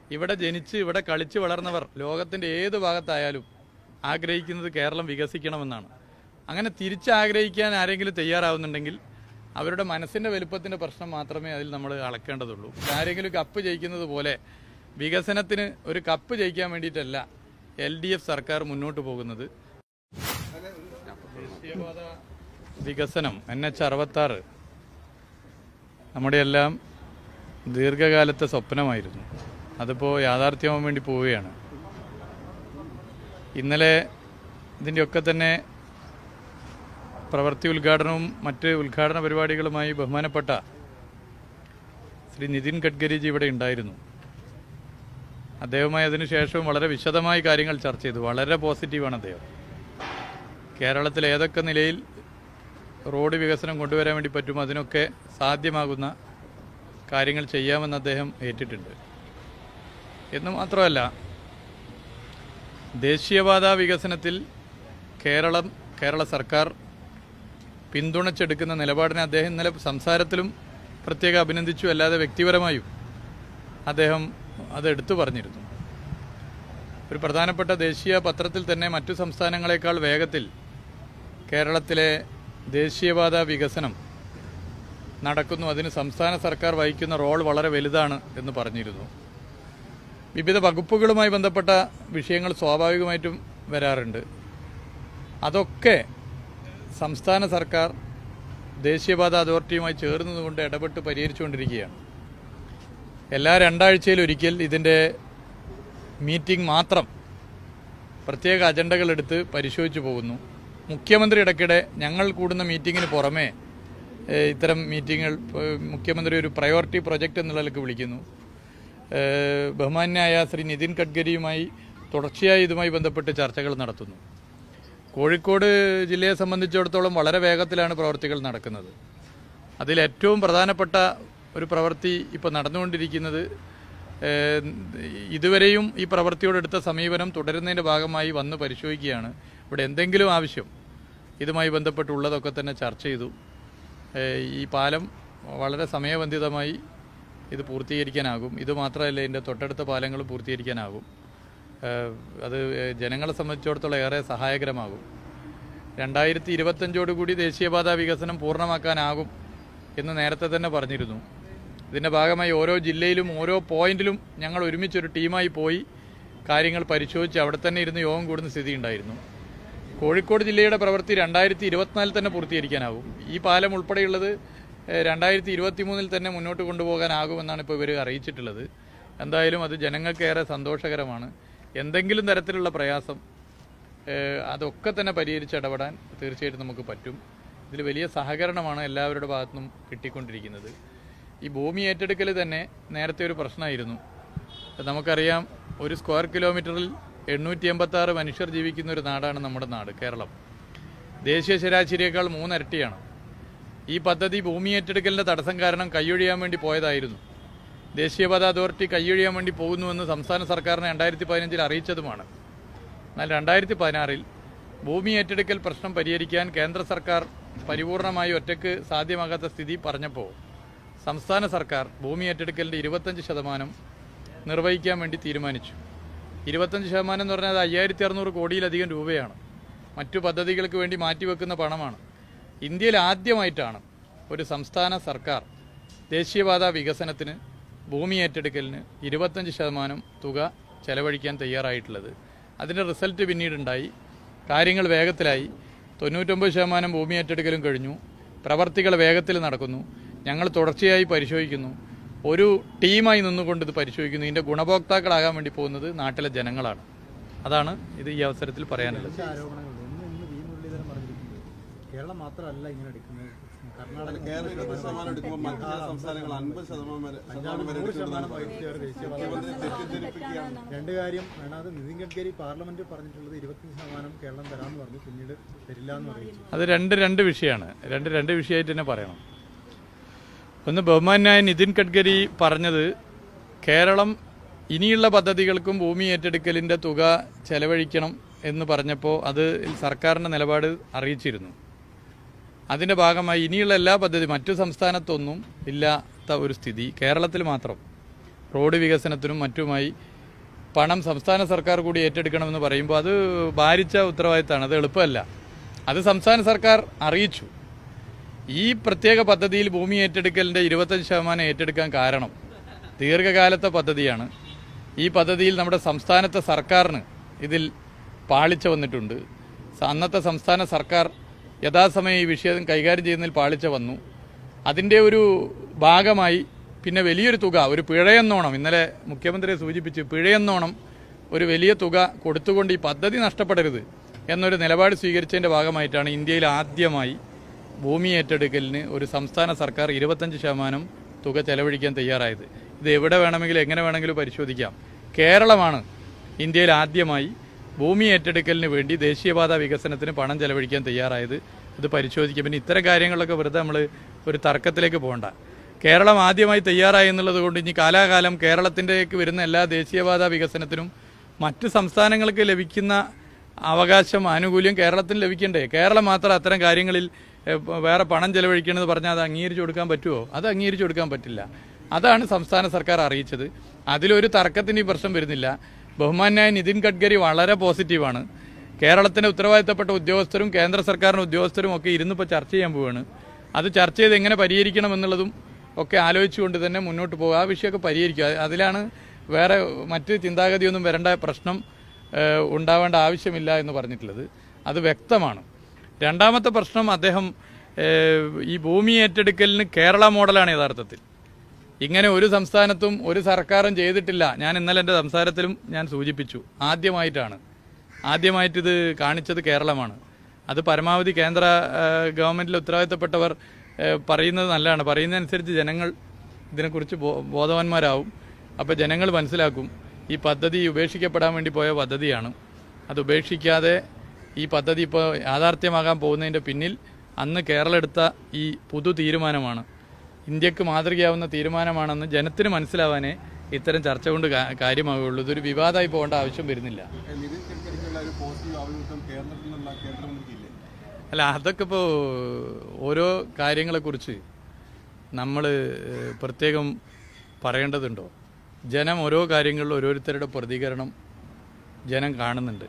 ഇവിടെ ജനിച്ച് ഇവിടെ കളിച്ച് വളർന്നവർ ലോകത്തിൻ്റെ ഏത് ഭാഗത്തായാലും ആഗ്രഹിക്കുന്നത് കേരളം വികസിക്കണമെന്നാണ് അങ്ങനെ തിരിച്ച് ആഗ്രഹിക്കാൻ ആരെങ്കിലും തയ്യാറാവുന്നുണ്ടെങ്കിൽ അവരുടെ മനസ്സിൻ്റെ വലുപ്പത്തിൻ്റെ പ്രശ്നം മാത്രമേ അതിൽ നമ്മൾ അളക്കേണ്ടതുള്ളൂ ആരെങ്കിലും കപ്പ് ജയിക്കുന്നത് പോലെ വികസനത്തിന് ഒരു കപ്പ് ജയിക്കാൻ വേണ്ടിയിട്ടല്ല എൽ ഡി എഫ് സർക്കാർ മുന്നോട്ട് പോകുന്നത് ദേശീയപാത വികസനം എൻ എച്ച് അറുപത്താറ് നമ്മുടെ എല്ലാം ദീർഘകാലത്തെ സ്വപ്നമായിരുന്നു അതിപ്പോൾ യാഥാർത്ഥ്യമാവാൻ വേണ്ടി പോവുകയാണ് ഇന്നലെ ഇതിൻ്റെയൊക്കെ തന്നെ പ്രവൃത്തി ഉദ്ഘാടനവും മറ്റ് ഉദ്ഘാടന പരിപാടികളുമായി ബഹുമാനപ്പെട്ട ശ്രീ നിതിൻ ഗഡ്കരിജി ഇവിടെ ഉണ്ടായിരുന്നു അദ്ദേഹവുമായി അതിനുശേഷവും വളരെ വിശദമായി കാര്യങ്ങൾ ചർച്ച ചെയ്തു വളരെ പോസിറ്റീവാണ് അദ്ദേഹം കേരളത്തിൽ ഏതൊക്കെ നിലയിൽ റോഡ് വികസനം കൊണ്ടുവരാൻ വേണ്ടി പറ്റുമോ അതിനൊക്കെ സാധ്യമാകുന്ന കാര്യങ്ങൾ ചെയ്യാമെന്ന് അദ്ദേഹം ഏറ്റിട്ടുണ്ട് എന്ന് മാത്രമല്ല ദേശീയപാത വികസനത്തിൽ കേരളം കേരള സർക്കാർ പിന്തുണച്ചെടുക്കുന്ന നിലപാടിനെ അദ്ദേഹം ഇന്നലെ സംസാരത്തിലും പ്രത്യേകം അഭിനന്ദിച്ചു അല്ലാതെ വ്യക്തിപരമായും അദ്ദേഹം അത് എടുത്തു പറഞ്ഞിരുന്നു ഒരു പ്രധാനപ്പെട്ട ദേശീയ പത്രത്തിൽ തന്നെ മറ്റു സംസ്ഥാനങ്ങളെക്കാൾ വേഗത്തിൽ കേരളത്തിലെ ദേശീയപാത വികസനം നടക്കുന്നു അതിന് സംസ്ഥാന സർക്കാർ വഹിക്കുന്ന റോൾ വളരെ വലുതാണ് എന്ന് പറഞ്ഞിരുന്നു വിവിധ വകുപ്പുകളുമായി ബന്ധപ്പെട്ട വിഷയങ്ങൾ സ്വാഭാവികമായിട്ടും വരാറുണ്ട് അതൊക്കെ സംസ്ഥാന സർക്കാർ ദേശീയപാത അതോറിറ്റിയുമായി ചേർന്നതുകൊണ്ട് ഇടപെട്ട് പരിഹരിച്ചുകൊണ്ടിരിക്കുകയാണ് എല്ലാ രണ്ടാഴ്ചയിലും ഒരിക്കൽ ഇതിൻ്റെ മീറ്റിംഗ് മാത്രം പ്രത്യേക അജണ്ടകൾ എടുത്ത് പരിശോധിച്ചു പോകുന്നു മുഖ്യമന്ത്രി ഇടയ്ക്കിടെ ഞങ്ങൾ കൂടുന്ന മീറ്റിങ്ങിന് പുറമെ ഏഹ്, ഇത്തരം മീറ്റിങ്ങുകൾ ഏഹ്, മുഖ്യമന്ത്രി ഒരു പ്രയോറിറ്റി പ്രൊജക്റ്റ് എന്നുള്ള നിലക്ക് വിളിക്കുന്നു ഏഹ്, ബഹുമാന്യായ ശ്രീ നിതിൻ ഗഡ്കരിയുമായി തുടർച്ചയായി ഇതുമായി ബന്ധപ്പെട്ട് ചർച്ചകൾ നടത്തുന്നു കോഴിക്കോട് ജില്ലയെ സംബന്ധിച്ചിടത്തോളം വളരെ വേഗത്തിലാണ് പ്രവർത്തികൾ നടക്കുന്നത് അതിൽ ഏറ്റവും പ്രധാനപ്പെട്ട ഒരു പ്രവൃത്തി ഇപ്പോൾ നടന്നുകൊണ്ടിരിക്കുന്നത് ഏഹ്, ഇതുവരെയും ഈ പ്രവൃത്തിയോട് എടുത്ത സമീപനം തുടരുന്നതിൻ്റെ ഭാഗമായി വന്ന് പരിശോധിക്കുകയാണ് ഇവിടെ എന്തെങ്കിലും ആവശ്യം ഇതുമായി ബന്ധപ്പെട്ടുള്ളതൊക്കെ തന്നെ ചർച്ച ചെയ്തു ഏഹ്, ഈ പാലം വളരെ സമയബന്ധിതമായി ഇത് പൂർത്തീകരിക്കാനാകും ഇത് മാത്രമല്ല ഇതിൻ്റെ തൊട്ടടുത്ത പാലങ്ങൾ പൂർത്തീകരിക്കാനാകും ഏഹ്, അത് ജനങ്ങളെ സംബന്ധിച്ചിടത്തോളം ഏറെ സഹായകരമാകും രണ്ടായിരത്തി ഇരുപത്തഞ്ചോടുകൂടി ദേശീയപാത വികസനം പൂർണ്ണമാക്കാനാകും എന്ന് നേരത്തെ തന്നെ പറഞ്ഞിരുന്നു ഇതിൻ്റെ ഭാഗമായി ഓരോ ജില്ലയിലും ഓരോ പോയിന്റിലും ഞങ്ങൾ ഒരുമിച്ചൊരു ടീമായി പോയി കാര്യങ്ങൾ പരിശോധിച്ച് അവിടെ തന്നെ ഇരുന്ന് യോഗം കൂടുന്ന സ്ഥിതി ഉണ്ടായിരുന്നു കോഴിക്കോട് ജില്ലയുടെ പ്രവൃത്തി രണ്ടായിരത്തി ഇരുപത്തിനാലിൽ തന്നെ പൂർത്തീകരിക്കാനാകും ഈ പാലം ഉൾപ്പെടെയുള്ളത് ഏഹ്, രണ്ടായിരത്തി ഇരുപത്തി മൂന്നിൽ തന്നെ മുന്നോട്ട് കൊണ്ടുപോകാനാകുമെന്നാണ് ഇപ്പോൾ ഇവർ അറിയിച്ചിട്ടുള്ളത് എന്തായാലും അത് ജനങ്ങൾക്ക് ഏറെ സന്തോഷകരമാണ് എന്തെങ്കിലും തരത്തിലുള്ള പ്രയാസം ഏഹ്, അതൊക്കെ തന്നെ പരിഹരിച്ച് ഇടപെടാൻ തീർച്ചയായിട്ടും നമുക്ക് പറ്റും ഇതിൽ വലിയ സഹകരണമാണ് എല്ലാവരുടെ ഭാഗത്തുനിന്നും കിട്ടിക്കൊണ്ടിരിക്കുന്നത് ഈ ഭൂമി ഏറ്റെടുക്കൽ തന്നെ നേരത്തെ ഒരു പ്രശ്നമായിരുന്നു നമുക്കറിയാം ഒരു സ്ക്വയർ കിലോമീറ്ററിൽ എണ്ണൂറ്റി എൺപത്തി ആറ് മനുഷ്യർ ജീവിക്കുന്ന ഒരു നാടാണ് നമ്മുടെ നാട് കേരളം ദേശീയ ശരാശരിയേക്കാൾ മൂന്നിരട്ടിയാണ് ഈ പദ്ധതി ഭൂമി ഏറ്റെടുക്കലിൻ്റെ തടസ്സം കാരണം കൈയൊഴിയാൻ വേണ്ടി പോയതായിരുന്നു ദേശീയപാത അതോറിറ്റി കൈയൊഴിയാൻ വേണ്ടി പോകുന്നുവെന്ന് സംസ്ഥാന സർക്കാരിനെ രണ്ടായിരത്തി പതിനഞ്ചിൽ അറിയിച്ചതുമാണ് എന്നാൽ രണ്ടായിരത്തി പതിനാറിൽ ഭൂമി ഏറ്റെടുക്കൽ പ്രശ്നം പരിഹരിക്കാൻ കേന്ദ്ര സർക്കാർ പരിപൂർണമായി ഒറ്റയ്ക്ക് സാധ്യമാകാത്ത സ്ഥിതി പറഞ്ഞപ്പോൾ സംസ്ഥാന സർക്കാർ ഭൂമി ഏറ്റെടുക്കലിൻ്റെ ഇരുപത്തഞ്ച് ശതമാനം നിർവഹിക്കാൻ വേണ്ടി തീരുമാനിച്ചു ഇരുപത്തഞ്ച് ശതമാനം എന്ന് പറഞ്ഞാൽ അത് അയ്യായിരത്തി അറുന്നൂറ് കോടിയിലധികം രൂപയാണ് മറ്റു പദ്ധതികൾക്ക് വേണ്ടി മാറ്റിവെക്കുന്ന പണമാണ് ഇന്ത്യയിൽ ആദ്യമായിട്ടാണ് ഒരു സംസ്ഥാന സർക്കാർ ദേശീയപാത വികസനത്തിന് ഭൂമി ഏറ്റെടുക്കലിന് ഇരുപത്തഞ്ച് ശതമാനം തുക ചെലവഴിക്കാൻ തയ്യാറായിട്ടുള്ളത് അതിൻ്റെ റിസൾട്ട് പിന്നീടുണ്ടായി കാര്യങ്ങൾ വേഗത്തിലായി തൊണ്ണൂറ്റൊമ്പത് ശതമാനം ഭൂമി ഏറ്റെടുക്കലും കഴിഞ്ഞു പ്രവർത്തികൾ വേഗത്തിൽ നടക്കുന്നു ഞങ്ങൾ തുടർച്ചയായി പരിശോധിക്കുന്നു ഒരു ടീമായി നിന്നുകൊണ്ട് ഇത് പരിശോധിക്കുന്നു ഇതിൻ്റെ ഗുണഭോക്താക്കളാകാൻ വേണ്ടി പോകുന്നത് നാട്ടിലെ ജനങ്ങളാണ് അതാണ് ഇത് ഈ അവസരത്തിൽ പറയാനുള്ളത് രണ്ട് ആരോപണങ്ങളുണ്ട് ഒന്ന് ഇന്ന് വി മുരളീധരൻ പറഞ്ഞിരിക്കുന്നത് കേരളം മാത്രമല്ല ഇങ്ങനെ എടുക്കുന്നത് കർണാടക കേരളം ഇരുപത് ശതമാനം എടുക്കുമ്പോൾ മറ്റ് സംസ്ഥാനങ്ങൾ അൻപത് ശതമാനം വരെ ശതമാനം വരെ നൂറ് ശതമാനം എടുക്കുന്നുണ്ട് വൈദ്യുതി അവർ ദേശീയപാത മുഖ്യമന്ത്രി തെറ്റിദ്ധരിപ്പിക്കുകയാണ് രണ്ട് കാര്യം വേണത് നിതിൻ ഗഡ്കരി പാർലമെന്റിൽ പറഞ്ഞിട്ടുള്ളത് ഇരുപത്തഞ്ച് ശതമാനം കേരളം തരാമെന്ന് പറഞ്ഞു പിന്നീട് തരില്ല എന്ന് അറിയിച്ചു അത് രണ്ട് രണ്ട് വിഷയമാണ് രണ്ട് രണ്ട് വിഷയമായിട്ട് തന്നെ പറയണം ഒന്ന് ബഹുമാനായ നിതിൻ ഗഡ്കരി പറഞ്ഞത് കേരളം ഇനിയുള്ള പദ്ധതികൾക്കും ഭൂമി ഏറ്റെടുക്കലിൻ്റെ തുക ചെലവഴിക്കണം എന്ന് പറഞ്ഞപ്പോൾ അത് സർക്കാരിൻ്റെ നിലപാട് അറിയിച്ചിരുന്നു അതിൻ്റെ ഭാഗമായി ഇനിയുള്ള എല്ലാ പദ്ധതി മറ്റു സംസ്ഥാനത്തൊന്നും ഇല്ലാത്ത ഒരു സ്ഥിതി കേരളത്തിൽ മാത്രം റോഡ് വികസനത്തിനും മറ്റുമായി പണം സംസ്ഥാന സർക്കാർ കൂടി ഏറ്റെടുക്കണമെന്ന് പറയുമ്പോൾ അത് ഭാരിച്ച ഉത്തരവാദിത്തമാണ് അത് എളുപ്പമല്ല അത് സംസ്ഥാന സർക്കാർ അറിയിച്ചു ഈ പ്രത്യേക പദ്ധതിയിൽ ഭൂമി ഏറ്റെടുക്കലിന്റെ ഇരുപത്തഞ്ച് ശതമാനം ഏറ്റെടുക്കാൻ കാരണം ദീർഘകാലത്തെ പദ്ധതിയാണ് ഈ പദ്ധതിയിൽ നമ്മുടെ സംസ്ഥാനത്തെ സർക്കാരിന് ഇതിൽ പാളിച്ച വന്നിട്ടുണ്ട് സ- അന്നത്തെ സംസ്ഥാന സർക്കാർ യഥാസമയം ഈ വിഷയം കൈകാര്യം ചെയ്യുന്നതിൽ പാളിച്ച വന്നു അതിൻ്റെ ഒരു ഭാഗമായി പിന്നെ വലിയൊരു തുക ഒരു പിഴയെന്നോണം ഇന്നലെ മുഖ്യമന്ത്രി സൂചിപ്പിച്ചു പിഴയെന്നോണം ഒരു വലിയ തുക കൊടുത്തുകൊണ്ട് ഈ പദ്ധതി നഷ്ടപ്പെടരുത് എന്നൊരു നിലപാട് സ്വീകരിച്ചതിൻ്റെ ഭാഗമായിട്ടാണ് ഇന്ത്യയിൽ ആദ്യമായി ഭൂമി ഏറ്റെടുക്കലിന് ഒരു സംസ്ഥാന സർക്കാർ ഇരുപത്തഞ്ച് ശതമാനം തുക ചെലവഴിക്കാൻ തയ്യാറായത് ഇത് എവിടെ വേണമെങ്കിലും എങ്ങനെ വേണമെങ്കിലും പരിശോധിക്കാം കേരളമാണ് ഇന്ത്യയിൽ ആദ്യമായി ഭൂമി ഏറ്റെടുക്കലിന് വേണ്ടി ദേശീയപാത വികസനത്തിന് പണം ചെലവഴിക്കാൻ തയ്യാറായത് ഇത് പരിശോധിക്കാം പിന്നെ ഇത്തരം കാര്യങ്ങളിലൊക്കെ വെറുതെ നമ്മൾ ഒരു തർക്കത്തിലേക്ക് പോകണ്ട കേരളം ആദ്യമായി തയ്യാറായി എന്നുള്ളത് കൊണ്ട് ഇനി കാലാകാലം കേരളത്തിൻ്റെക്ക് വരുന്ന എല്ലാ ദേശീയപാത വികസനത്തിനും മറ്റ് സംസ്ഥാനങ്ങൾക്ക് ലഭിക്കുന്ന അവകാശം ആനുകൂല്യം കേരളത്തിന് ലഭിക്കണ്ടേ കേരളം മാത്രം അത്തരം കാര്യങ്ങളിൽ ഏഹ്, വേറെ പണം ചെലവഴിക്കണമെന്ന് പറഞ്ഞാൽ അത് അംഗീകരിച്ചു കൊടുക്കാൻ പറ്റുമോ അത് അംഗീകരിച്ചു കൊടുക്കാൻ പറ്റില്ല അതാണ് സംസ്ഥാന സർക്കാർ അറിയിച്ചത് അതിലൊരു തർക്കത്തിന് ഈ പ്രശ്നം വരുന്നില്ല ബഹുമാന്യായ നിതിൻ ഗഡ്കരി വളരെ പോസിറ്റീവാണ് കേരളത്തിന്റെ ഉത്തരവാദിത്തപ്പെട്ട ഉദ്യോഗസ്ഥരും കേന്ദ്ര സർക്കാരിന്റെ ഉദ്യോഗസ്ഥരും ഒക്കെ ഇരുന്നിപ്പോൾ ചർച്ച ചെയ്യാൻ പോവുകയാണ് അത് ചർച്ച ചെയ്ത് എങ്ങനെ പരിഹരിക്കണം എന്നുള്ളതും ഒക്കെ ആലോചിച്ചുകൊണ്ട് തന്നെ മുന്നോട്ട് പോകുക ആ വിഷയമൊക്കെ പരിഹരിക്കുക അതിലാണ് വേറെ മറ്റ് ചിന്താഗതിയൊന്നും വരേണ്ട പ്രശ്നം ഏഹ്, ഉണ്ടാവേണ്ട ആവശ്യമില്ല എന്ന് പറഞ്ഞിട്ടുള്ളത് അത് വ്യക്തമാണ് രണ്ടാമത്തെ പ്രശ്നം അദ്ദേഹം ഏഹ്, ഈ ഭൂമി ഏറ്റെടുക്കലിന് കേരള മോഡലാണ് യഥാർത്ഥത്തിൽ ഇങ്ങനെ ഒരു സംസ്ഥാനത്തും ഒരു സർക്കാരും ചെയ്തിട്ടില്ല ഞാൻ ഇന്നലെ എൻ്റെ സംസാരത്തിലും ഞാൻ സൂചിപ്പിച്ചു ആദ്യമായിട്ടാണ് ആദ്യമായിട്ട് ഇത് കാണിച്ചത് കേരളമാണ് അത് പരമാവധി കേന്ദ്ര ഏഹ്, ഗവൺമെന്റിലെ ഉത്തരവാദിത്തപ്പെട്ടവർ ഏഹ്, പറയുന്നത് നല്ലതാണ് പറയുന്നതനുസരിച്ച് ജനങ്ങൾ ഇതിനെക്കുറിച്ച് ബോ- ബോധവാന്മാരാവും അപ്പോൾ ജനങ്ങൾ മനസ്സിലാക്കും ഈ പദ്ധതി ഉപേക്ഷിക്കപ്പെടാൻ വേണ്ടി പോയ പദ്ധതിയാണ് അത് ഉപേക്ഷിക്കാതെ ഈ പദ്ധതി ഇപ്പോൾ യാഥാർത്ഥ്യമാകാൻ പോകുന്നതിൻ്റെ പിന്നിൽ അന്ന് കേരളം എടുത്ത ഈ പുതു തീരുമാനമാണ് ഇന്ത്യക്ക് മാതൃകയാവുന്ന തീരുമാനമാണെന്ന് ജനത്തിന് മനസ്സിലാവാനേ ഇത്തരം ചർച്ച കൊണ്ട് കാ- കാര്യമാവുകയുള്ളൂ ഇതൊരു വിവാദമായി പോകേണ്ട ആവശ്യം വരുന്നില്ല ഏ, നിതിൻ ഗഡ്കരിക്കുള്ള ഒരു പോസിറ്റീവ് ആഭിമുഖ്യം കേരളത്തിൽ നിന്നുള്ള കേന്ദ്രമന്ത്രിക്കില്ലേ അല്ല അതൊക്കെ ഇപ്പോൾ ഓരോ കാര്യങ്ങളെക്കുറിച്ച് നമ്മൾ പ്രത്യേകം പറയേണ്ടതുണ്ടോ ജനം ഓരോ കാര്യങ്ങളിലും ഓരോരുത്തരുടെ പ്രതികരണം ജനം കാണുന്നുണ്ട്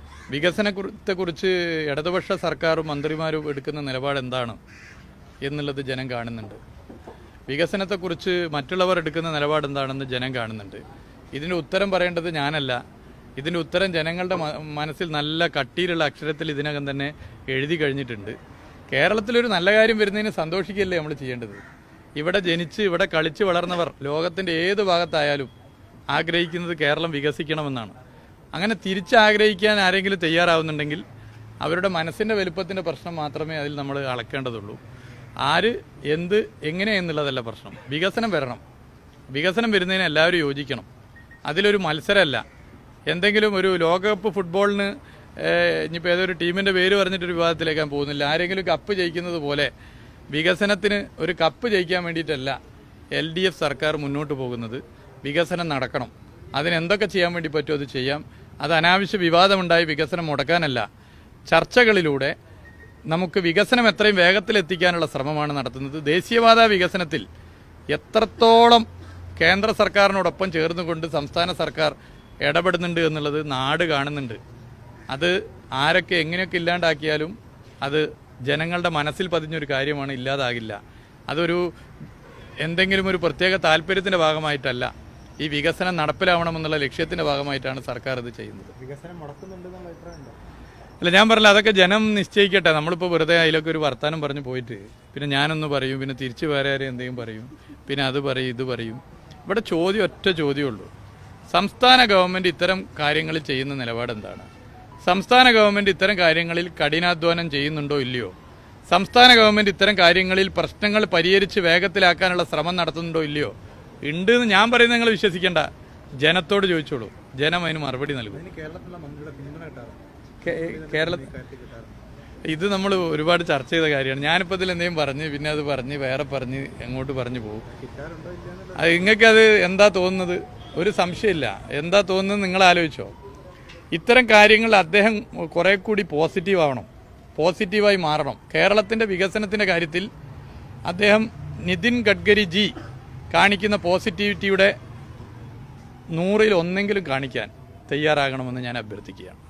വികസനത്തെക്കുറിച്ച് ഇടതുപക്ഷ സർക്കാരും മന്ത്രിമാരും എടുക്കുന്ന നിലപാട് എന്താണ് എന്നുള്ളത് ജനം കാണുന്നുണ്ട് വികസനത്തെക്കുറിച്ച് മറ്റുള്ളവർ എടുക്കുന്ന നിലപാട് എന്താണെന്ന് ജനം കാണുന്നുണ്ട് ഇതിന് ഉത്തരം പറയേണ്ടത് ഞാനല്ല ഇതിൻ്റെ ഉത്തരം ജനങ്ങളുടെ മ- മനസ്സിൽ നല്ല കട്ടിയിലുള്ള അക്ഷരത്തിൽ ഇതിനകം തന്നെ എഴുതി കഴിഞ്ഞിട്ടുണ്ട് കേരളത്തിലൊരു നല്ല കാര്യം വരുന്നതിന് സന്തോഷിക്കുകയല്ലേ നമ്മൾ ചെയ്യേണ്ടത് ഇവിടെ ജനിച്ച് ഇവിടെ കളിച്ച് വളർന്നവർ ലോകത്തിൻ്റെ ഏത് ഭാഗത്തായാലും ആഗ്രഹിക്കുന്നത് കേരളം വികസിക്കണമെന്നാണ് അങ്ങനെ തിരിച്ച് ആഗ്രഹിക്കാൻ ആരെങ്കിലും തയ്യാറാവുന്നുണ്ടെങ്കിൽ അവരുടെ മനസ്സിൻ്റെ വലുപ്പത്തിൻ്റെ പ്രശ്നം മാത്രമേ അതിൽ നമ്മൾ അളക്കേണ്ടതുള്ളൂ ആര് എന്ത് എങ്ങനെ എന്നുള്ളതല്ല പ്രശ്നം വികസനം വരണം വികസനം വരുന്നതിന് എല്ലാവരും യോജിക്കണം അതിലൊരു മത്സരമല്ല എന്തെങ്കിലും ഒരു ലോകകപ്പ് ഫുട്ബോളിന് ഏഹ്, ഇനിയിപ്പോൾ ഏതൊരു ടീമിൻ്റെ പേര് പറഞ്ഞിട്ടൊരു വിവാദത്തിലേക്ക് ഞാൻ പോകുന്നില്ല ആരെങ്കിലും കപ്പ് ജയിക്കുന്നത് പോലെ വികസനത്തിന് ഒരു കപ്പ് ജയിക്കാൻ വേണ്ടിയിട്ടല്ല എൽ ഡി എഫ് സർക്കാർ മുന്നോട്ട് പോകുന്നത് വികസനം നടക്കണം അതിന് എന്തൊക്കെ ചെയ്യാൻ വേണ്ടി പറ്റുമോ അത് ചെയ്യാം അത് അനാവശ്യ വിവാദമുണ്ടായി വികസനം മുടക്കാനല്ല ചർച്ചകളിലൂടെ നമുക്ക് വികസനം എത്രയും വേഗത്തിൽ എത്തിക്കാനുള്ള ശ്രമമാണ് നടത്തുന്നത് ദേശീയപാത വികസനത്തിൽ എത്രത്തോളം കേന്ദ്ര സർക്കാരിനോടൊപ്പം ചേർന്നുകൊണ്ട് സംസ്ഥാന സർക്കാർ ഇടപെടുന്നുണ്ട് എന്നുള്ളത് നാട് കാണുന്നുണ്ട് അത് ആരൊക്കെ എങ്ങനെയൊക്കെ ഇല്ലാണ്ടാക്കിയാലും അത് ജനങ്ങളുടെ മനസ്സിൽ പതിഞ്ഞൊരു കാര്യമാണ് ഇല്ലാതാകില്ല അതൊരു എന്തെങ്കിലും ഒരു പ്രത്യേക താല്പര്യത്തിന്റെ ഭാഗമായിട്ടല്ല ഈ വികസനം നടപ്പിലാവണമെന്നുള്ള ലക്ഷ്യത്തിന്റെ ഭാഗമായിട്ടാണ് സർക്കാർ ഇത് ചെയ്യുന്നത് വികസനം മുടക്കുന്നുണ്ടെന്നുള്ള അഭിപ്രായം ഉണ്ടോ അല്ല ഞാൻ പറഞ്ഞില്ല അതൊക്കെ ജനം നിശ്ചയിക്കട്ടെ നമ്മളിപ്പോൾ വെറുതെ അതിലൊക്കെ ഒരു വർത്താനം പറഞ്ഞു പോയിട്ട് പിന്നെ ഞാനൊന്ന് പറയും പിന്നെ തിരിച്ച് വേറെ ആരും എന്തെങ്കിലും പറയും പിന്നെ അത് പറയും ഇത് പറയും ഇവിടെ ചോദ്യം ഒറ്റ ചോദ്യമുള്ളൂ സംസ്ഥാന ഗവൺമെന്റ് ഇത്തരം കാര്യങ്ങളിൽ ചെയ്യുന്ന നിലപാട് എന്താണ് സംസ്ഥാന ഗവൺമെന്റ് ഇത്തരം കാര്യങ്ങളിൽ കഠിനാധ്വാനം ചെയ്യുന്നുണ്ടോ ഇല്ലയോ സംസ്ഥാന ഗവൺമെന്റ് ഇത്തരം കാര്യങ്ങളിൽ പ്രശ്നങ്ങൾ പരിഹരിച്ച് വേഗത്തിലാക്കാനുള്ള ശ്രമം നടത്തുന്നുണ്ടോ ഇല്ലയോ ഉണ്ട് എന്ന് ഞാൻ പറയുന്നത് നിങ്ങൾ വിശ്വസിക്കേണ്ട ജനത്തോട് ചോദിച്ചോളൂ ജനം അതിന് മറുപടി നൽകും അതിന് കേരളത്തിലുള്ള മന്ത്രിയുടെ പിന്തുണ കിട്ടാറുണ്ട് കേരളത്തിൽ കാര്യത്തിൽ കിട്ടാറുണ്ട് ഇത് നമ്മൾ ഒരുപാട് ചർച്ച ചെയ്ത കാര്യമാണ് ഞാനിപ്പോൾ ഇതിൽ എന്തെങ്കിലും പറഞ്ഞ് പിന്നെ അത് പറഞ്ഞ് വേറെ പറഞ്ഞ് എങ്ങോട്ട് പറഞ്ഞു പോകും കിട്ടാറുണ്ടോ ഇല്ല എന്നുള്ള അത് നിങ്ങൾക്ക് അത് എന്താ തോന്നുന്നത് ഒരു സംശയമില്ല എന്താ തോന്നുന്നത് നിങ്ങൾ ആലോചിച്ചോ ഇത്തരം കാര്യങ്ങൾ അദ്ദേഹം കുറെ കൂടി പോസിറ്റീവ് ആവണം പോസിറ്റീവായി മാറണം കേരളത്തിന്റെ വികസനത്തിന്റെ കാര്യത്തിൽ അദ്ദേഹം നിതിൻ ഗഡ്കരി ജി കാണിക്കുന്ന പോസിറ്റിവിറ്റിയുടെ നൂറിൽ ഒന്നെങ്കിലും കാണിക്കാൻ തയ്യാറാകണമെന്ന് ഞാൻ അഭ്യർത്ഥിക്കുകയാണ്